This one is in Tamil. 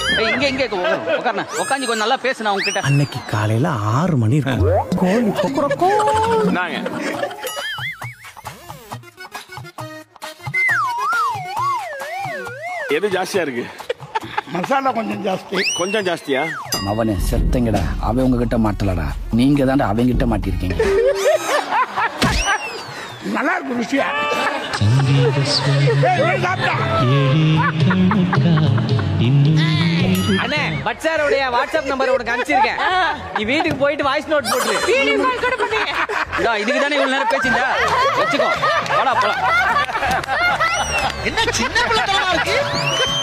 ஏய், இங்க இங்க உட்காருண்ணா உட்காந்து கொஞ்சம் நல்லா பேசுனா உங்ககிட்ட அன்னைக்கு காலையில ஆறு மணி இருக்கும் கோழி கொக்கரக்கோ. நாங்க எது ஜாஸ்தியா இருக்கு மசாலா கொஞ்சம் ஜாஸ்தி கொஞ்சம் ஜாஸ்தியா அவனே செத்தங்கடா அவன் உங்ககிட்ட மாட்டலடா நீங்க தாண்டா அவங்கிட்ட மாட்டிருக்கீங்க நல்லா இருக்கு ருசியா ஏய், ஏய், சாப்பிட்டா அண்ணே பட்சாரோடைய வாட்ஸ்அப் நம்பர் உனக்கு அனுப்பிச்சிருக்கேன் நீ வீட்டுக்கு போயிட்டு வாய்ஸ் நோட் போட்டுரு இதா இதுக்கு தானே இவ்வளவு நேரம் பேசியிருந்தா வச்சுக்கோ வாடா போலாம் என்ன சின்ன பிள்ளைத்தனமா இருக்கு